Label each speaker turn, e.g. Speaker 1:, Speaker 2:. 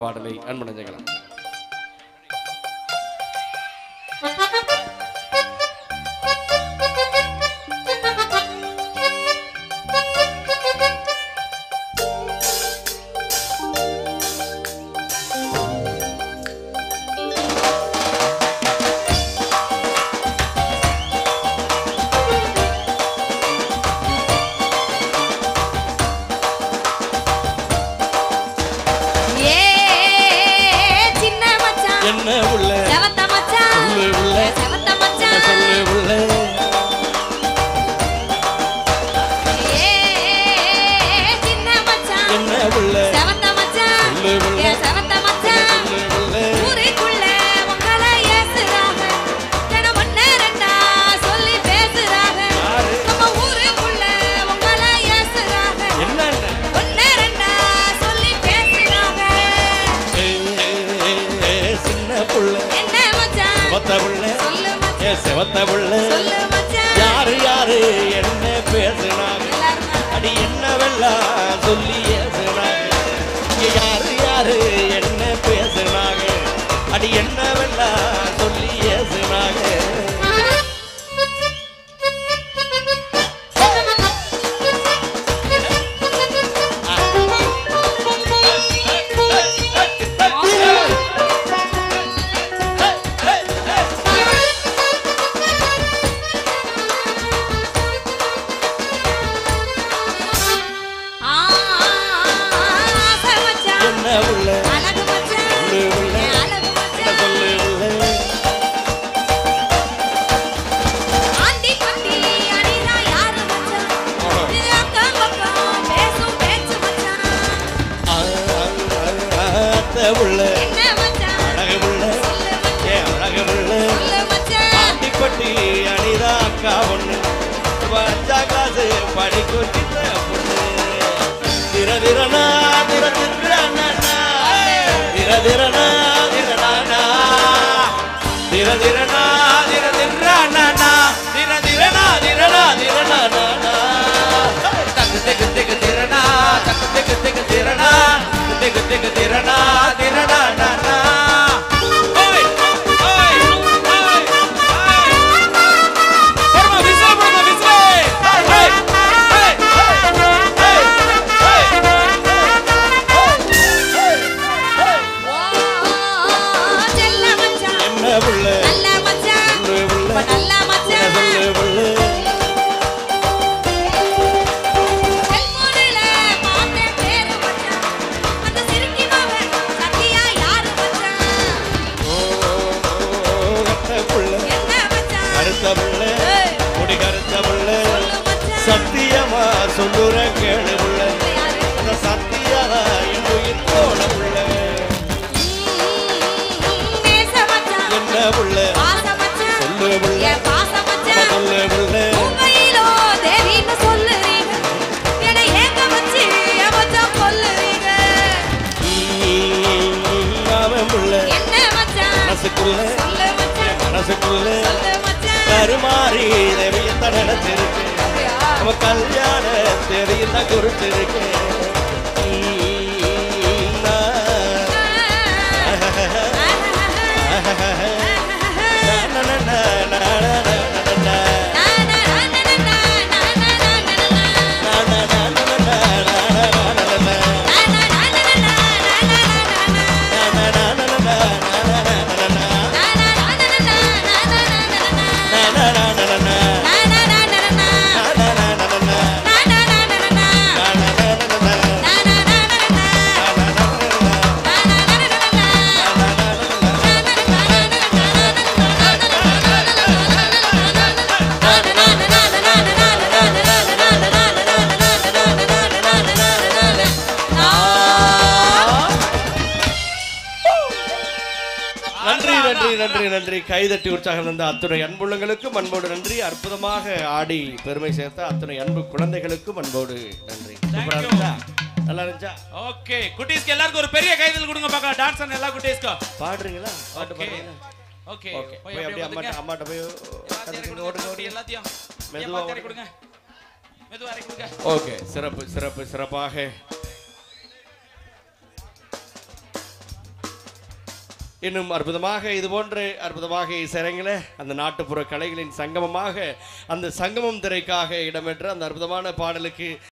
Speaker 1: பாடலை அன்படைஞ்சுக்கலாம்
Speaker 2: ஏ சின்ன மச்சான்
Speaker 1: என்ன உள்ள
Speaker 2: செவத்த மச்சான்
Speaker 1: சொல்லு உள்ள.
Speaker 2: ஏ செவத்த மச்சான்
Speaker 1: சொல்லு உள்ள
Speaker 2: ஏ சின்ன மச்சான்
Speaker 1: என்ன உள்ள
Speaker 2: செவத்த மச்சான்
Speaker 1: சொல்லு உள்ள.
Speaker 2: ஏ செவத்த மச்சான்
Speaker 1: சொல்லு உள்ள
Speaker 2: ஊருக்குள்ள உங்களை ஏசுறாங்க தினம் ஒண்ணு ரெண்டா சொல்லி பேசுறாங்க
Speaker 1: யாரு?
Speaker 2: நம்ம ஊருக்குள்ள உங்களை ஏசுறாங்க
Speaker 1: என்ன
Speaker 2: ஒண்ணு ரெண்டா சொல்லி பேசுறாங்க
Speaker 1: சின்ன புள்ள
Speaker 2: என்ன மச்சான்
Speaker 1: செவத்த புள்ள
Speaker 2: சொல்லு
Speaker 1: ஏ
Speaker 2: மச்சான்
Speaker 1: செவத்த புள்ள
Speaker 2: சொல்லு மச்சான்
Speaker 1: யாரு யாரு என்ன பேசுனாங்க
Speaker 2: எல்லாரும்
Speaker 1: அடி என்னவெல்லாம் சொல்லி ஏசுனாங்க இங்க யாரு யாரு என்ன பேசுனாங்க அடி என்னவெல்லாம் சொல்லி ஏசுனாங்க
Speaker 2: ஆ, ஆசை மச்சான்.
Speaker 1: என்ன உள்ள
Speaker 2: அழகு மச்சான்.
Speaker 1: சொல்லு உள்ள
Speaker 2: என் அழகு
Speaker 1: என்ன
Speaker 2: மச்சான்.
Speaker 1: சொல்லு உள்ள
Speaker 2: ஆண்டி குட்டி அணிலா யாரு மச்சான்? இது அக்கம் பக்கம் பேசும் பேச்சு மச்சான்.
Speaker 1: ஆ, ஆ, ஆ, அத்தை உள்ள
Speaker 2: என்ன மச்சான்?
Speaker 1: அழகு உள்ள
Speaker 2: சொல்லு மச்சான்.
Speaker 1: ஏ அழகு உள்ள
Speaker 2: சொல்லு மச்சான்.
Speaker 1: ஆட்டிப்பட்டி அணிதா அக்கா ஒண்ணு அஞ்சாம் கிளாஸ் படிக்கும் சின்ன பொண்ணு திர திரனா திர திரனா திர திரனா திரனா திர திரனா திர திரனா திர திரனா திரனா திரனா தக்கு தெக்கு தெக்கு திரனா தக்கு தெக்கு தெக்கு திரனா தெக்கு தெக்கு திரனா திரனா ஓய் ஓய் ஓய் ஓய் Forma visão, forma visão! Hey, hey,
Speaker 2: ஓ, செல்ல மச்சான்.
Speaker 1: என்ன புள்ள
Speaker 2: நல்ல மச்சான்.
Speaker 1: சொல்லு புள்ள
Speaker 2: இப்ப நல்ல மச்சான்.
Speaker 1: சொல்லு புள்ள
Speaker 2: செல்போனுல பார்த்தேன் பேரு மச்சான். அந்த சிறுக்கி மகன் சத்யா யாரு மச்சான்?
Speaker 1: ஓ கட்ட புள்ள
Speaker 2: என்ன மச்சான்?
Speaker 1: கருத்த புள்ள
Speaker 2: ஏய்,
Speaker 1: முடி கருத்த புள்ள
Speaker 2: சொல்லு மச்சான்.
Speaker 1: சத்தியமா சொல்லுற கேளு புள்ள
Speaker 2: யாரு?
Speaker 1: அந்த சத்தியமா என் உயிர் போல புள்ள
Speaker 2: நேச மச்சான்.
Speaker 1: என்ன புள்ள
Speaker 2: பாச மச்சான்.
Speaker 1: சொல்லு புள்ள
Speaker 2: என் பாச மச்சான்.
Speaker 1: சொல்லு புள்ள
Speaker 2: உங்கையிலோ தேவின்னு சொல்லுறீங்க. என்னை ஏங்க வச்சு என் மச்சான் கொல்லுறீங்க.
Speaker 1: அவன் புள்ள
Speaker 2: என்ன மச்சான்?
Speaker 1: மனசுக்குள்ள
Speaker 2: சொல்லு மச்சான்.
Speaker 1: மனசுக்குள்ள
Speaker 2: சொல்லு மச்சான்.
Speaker 1: கருமாறி தேவியத்த நினைச்சிருக்கு நம்ம கல்யாண தெரியுத குறிச்சிருக்கு நன்றி நன்றி நன்றி நன்றி கைதட்டி உற்சாகம் தந்த அத்துணை அன்புள்ளங்களுக்கும் அன்போடு நன்றி அற்புதமாக ஆடி பெருமை சேர்த்த அத்துணை அன்பு குழந்தைகளுக்கும் அன்போடு நன்றி சூப்பரா இருந்துச்சா நல்லா இருந்துச்சா
Speaker 3: ஓகே குட்டீஸ்க்கு எல்லாருக்கும் ஒரு பெரிய கைதல் கொடுங்க பார்க்கலாம் டான்ஸ் ஆன எல்லா குட்டீஸ்க்கும்
Speaker 1: பாடுறீங்களா பாட்டு
Speaker 3: ஓகே
Speaker 1: பாடுறீங்களா
Speaker 3: ஓகே
Speaker 1: ஓகே
Speaker 3: போய்
Speaker 1: போய் அப்படியே
Speaker 3: அப்படியே
Speaker 1: அம்மாட்ட
Speaker 3: வந்துங்க.
Speaker 1: அம்மாட்ட போய்
Speaker 3: எல்லாத்தையும்
Speaker 1: கத்துக்கிட்டு ஓடுங்க
Speaker 3: கொடுங்க,
Speaker 1: ஓடுங்க
Speaker 3: எல்லாத்தையும்
Speaker 1: மெதுவா
Speaker 3: மெதுவா
Speaker 1: ஓடுங்க.
Speaker 3: கொடுங்க மெதுவா இறக்கி கொடுங்க
Speaker 1: ஓகே சிறப்பு சிறப்பு சிறப்பாக இன்னும் அற்புதமாக இது போன்ற அற்புதமாக இசைரங்கில் அந்த நாட்டுப்புற கலைகளின் சங்கமமாக அந்த சங்கமம் திரைக்காக இடம்பெற்ற அந்த அற்புதமான பாடலுக்கு